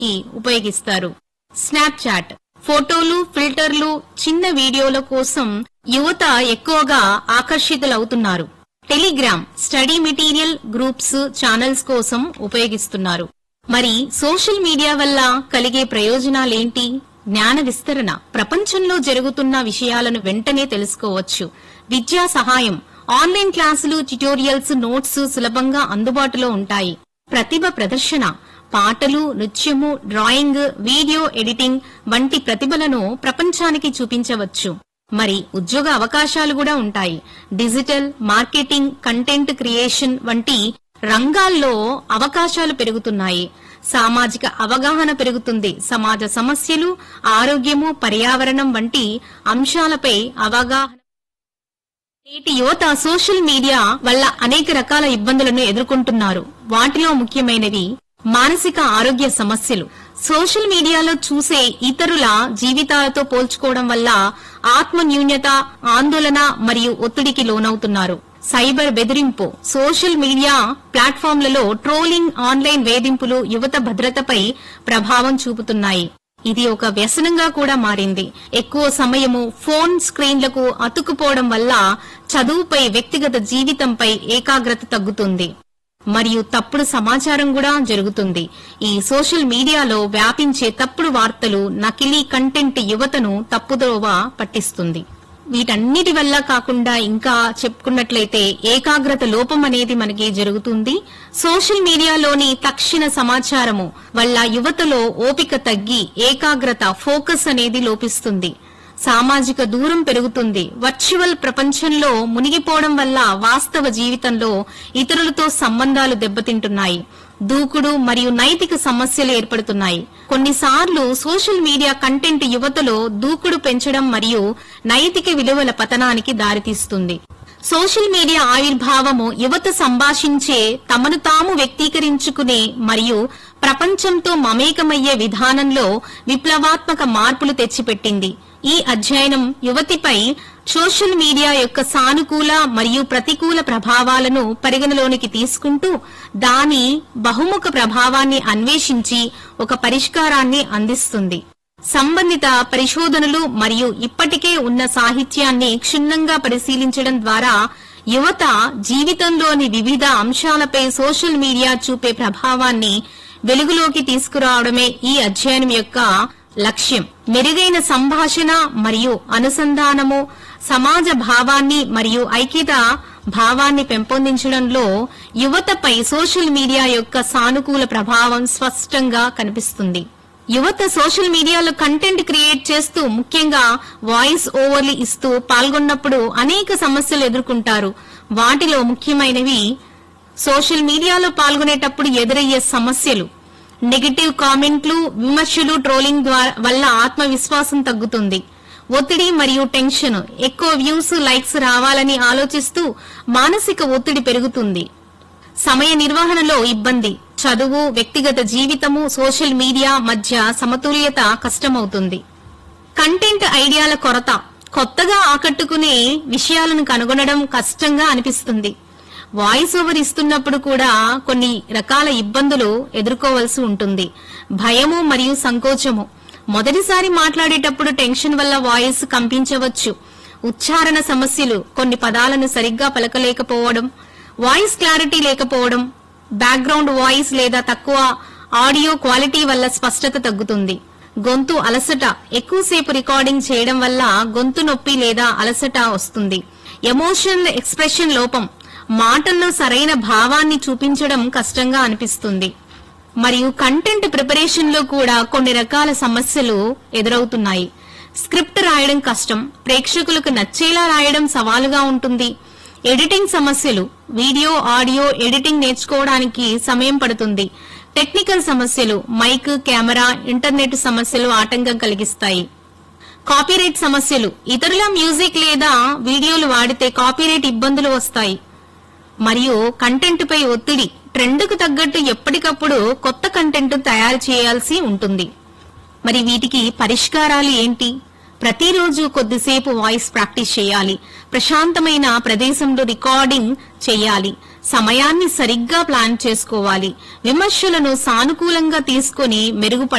కి ఉపయోగిస్తారు స్నాప్చాట్ ఫోటోలు ఫిల్టర్లు చిన్న వీడియోల కోసం యువత ఎక్కువగా ఆకర్షితులవుతున్నారు Telegram study material groups channels కోసం ఉపయోగిస్తున్నారు మరి సోషల్ మీడియా వల్ల కలిగే ప్రయోజనాలేంటి జ్ఞాన విస్తరణ ప్రపంచంలో జరుగుతున్న విషయాలను వెంటనే తెలుసుకోవచ్చు విద్యా సహాయం ఆన్లైన్ క్లాసులు ట్యుటోరియల్స్ నోట్స్ సులభంగా అందుబాటులో ఉంటాయి ప్రతిభ ప్రదర్శన పాటలు నృత్యము డ్రాయింగ్ వీడియో ఎడిటింగ్ వంటి ప్రతిభలను ప్రపంచానికి చూపించవచ్చు మరి ఉద్యోగ అవకాశాలు కూడా ఉంటాయి డిజిటల్ మార్కెటింగ్ కంటెంట్ క్రియేషన్ వంటి రంగాల్లో అవకాశాలు పెరుగుతున్నాయి సామాజిక అవగాహన పెరుగుతుంది సమాజ సమస్యలు ఆరోగ్యము పర్యావరణం వంటి అంశాలపై అవగాహన నేటి యువత సోషల్ మీడియా వల్ల అనేక రకాల ఇబ్బందులను ఎదుర్కొంటున్నారు వాటిలో ముఖ్యమైనవి మానసిక ఆరోగ్య సమస్యలు సోషల్ మీడియాలో చూసే ఇతరుల జీవితాలతో పోల్చుకోవడం వల్ల ఆత్మ న్యూన్యత ఆందోళన మరియు ఒత్తిడికి లోనవుతున్నారు సైబర్ బెదిరింపు సోషల్ మీడియా ప్లాట్ఫామ్లలో ట్రోలింగ్ ఆన్లైన్ వేధింపులు యువత భద్రతపై ప్రభావం చూపుతున్నాయి ఇది ఒక వ్యసనంగా కూడా మారింది ఎక్కువ సమయము ఫోన్ స్క్రీన్లకు అతుక్కుపోవడం వల్ల చదువుపై వ్యక్తిగత జీవితంపై ఏకాగ్రత తగ్గుతుంది మరియు తప్పుడు సమాచారం కూడా జరుగుతుంది ఈ సోషల్ మీడియాలో వ్యాపించే తప్పుడు వార్తలు నకిలీ కంటెంట్ యువతను తప్పుదోవ పట్టిస్తుంది వీటన్నిటి వల్ల కాకుండా ఇంకా చెప్పుకున్నట్లయితే ఏకాగ్రత లోపం అనేది మనకి జరుగుతుంది సోషల్ మీడియాలోని తక్షణ సమాచారము వల్ల యువతలో ఓపిక తగ్గి ఏకాగ్రత ఫోకస్ అనేది లోపిస్తుంది సామాజిక దూరం పెరుగుతుంది వర్చువల్ ప్రపంచంలో మునిగిపోవడం వల్ల వాస్తవ జీవితంలో ఇతరులతో సంబంధాలు దెబ్బతింటున్నాయి దూకుడు మరియు నైతిక సమస్యలు ఏర్పడుతున్నాయి కొన్నిసార్లు సోషల్ మీడియా కంటెంట్ యువతలో దూకుడు పెంచడం మరియు నైతిక విలువల పతనానికి దారితీస్తుంది సోషల్ మీడియా ఆవిర్భావము యువత సంభాషించే తమను తాము వ్యక్తీకరించుకునే మరియు ప్రపంచంతో మమేకమయ్యే విధానంలో విప్లవాత్మక మార్పులు తెచ్చిపెట్టింది ఈ అధ్యయనం యువతిపై సోషల్ మీడియా యొక్క సానుకూల మరియు ప్రతికూల ప్రభావాలను పరిగణలోనికి తీసుకుంటూ దాని బహుముఖ ప్రభావాన్ని అన్వేషించి ఒక పరిష్కారాన్ని అందిస్తుంది సంబంధిత పరిశోధనలు మరియు ఇప్పటికే ఉన్న సాహిత్యాన్ని క్షుణ్ణంగా పరిశీలించడం ద్వారా యువత జీవితంలోని వివిధ అంశాలపై సోషల్ మీడియా చూపే ప్రభావాన్ని వెలుగులోకి తీసుకురావడమే ఈ అధ్యయనం యొక్క లక్ష్యం మెరుగైన సంభాషణ మరియు అనుసంధానము సమాజ భావాన్ని మరియు ఐక్యత భావాన్ని పెంపొందించడంలో యువతపై సోషల్ మీడియా యొక్క సానుకూల ప్రభావం స్పష్టంగా కనిపిస్తుంది యువత సోషల్ మీడియాలో కంటెంట్ క్రియేట్ చేస్తూ ముఖ్యంగా వాయిస్ ఓవర్లు ఇస్తూ పాల్గొన్నప్పుడు అనేక సమస్యలు ఎదుర్కొంటారు వాటిలో ముఖ్యమైనవి సోషల్ మీడియాలో పాల్గొనేటప్పుడు ఎదురయ్యే సమస్యలు నెగటివ్ కామెంట్లు విమర్శలు ట్రోలింగ్ ద్వారా వల్ల ఆత్మవిశ్వాసం తగ్గుతుంది ఒత్తిడి మరియు టెన్షన్ ఎక్కువ వ్యూస్ లైక్స్ రావాలని ఆలోచిస్తూ మానసిక ఒత్తిడి పెరుగుతుంది సమయ నిర్వహణలో ఇబ్బంది చదువు వ్యక్తిగత జీవితము సోషల్ మీడియా మధ్య సమతుల్యత కష్టమవుతుంది కంటెంట్ ఐడియాల కొరత కొత్తగా ఆకట్టుకునే విషయాలను కనుగొనడం కష్టంగా అనిపిస్తుంది వాయిస్ ఓవర్ ఇస్తున్నప్పుడు కూడా కొన్ని రకాల ఇబ్బందులు ఎదుర్కోవలసి ఉంటుంది భయము మరియు సంకోచము మొదటిసారి మాట్లాడేటప్పుడు టెన్షన్ వల్ల వాయిస్ కంపించవచ్చు ఉచ్చారణ సమస్యలు కొన్ని పదాలను సరిగ్గా పలకలేకపోవడం వాయిస్ క్లారిటీ లేకపోవడం బ్యాక్గ్రౌండ్ వాయిస్ లేదా తక్కువ ఆడియో క్వాలిటీ వల్ల స్పష్టత తగ్గుతుంది గొంతు అలసట ఎక్కువసేపు రికార్డింగ్ చేయడం వల్ల గొంతు నొప్పి లేదా అలసట వస్తుంది ఎమోషనల్ ఎక్స్ప్రెషన్ లోపం మాటల్లో సరైన భావాన్ని చూపించడం కష్టంగా అనిపిస్తుంది మరియు కంటెంట్ ప్రిపరేషన్ లో కూడా కొన్ని రకాల సమస్యలు ఎదురవుతున్నాయి స్క్రిప్ట్ రాయడం కష్టం ప్రేక్షకులకు నచ్చేలా రాయడం సవాలుగా ఉంటుంది ఎడిటింగ్ సమస్యలు వీడియో ఆడియో ఎడిటింగ్ నేర్చుకోవడానికి సమయం పడుతుంది టెక్నికల్ సమస్యలు మైక్ కెమెరా ఇంటర్నెట్ సమస్యలు ఆటంకం కలిగిస్తాయి కాపీరైట్ సమస్యలు ఇతరుల మ్యూజిక్ లేదా వీడియోలు వాడితే కాపీరైట్ ఇబ్బందులు వస్తాయి మరియు కంటెంట్ పై ఒత్తిడి ట్రెండ్కు తగ్గట్టు ఎప్పటికప్పుడు కొత్త కంటెంట్ తయారు చేయాల్సి ఉంటుంది మరి వీటికి పరిష్కారాలు ఏంటి ప్రతిరోజు కొద్దిసేపు వాయిస్ ప్రాక్టీస్ చేయాలి ప్రశాంతమైన ప్రదేశంలో రికార్డింగ్ చేయాలి సమయాన్ని సరిగ్గా ప్లాన్ చేసుకోవాలి విమర్శలను సానుకూలంగా తీసుకొని మెరుగుపడ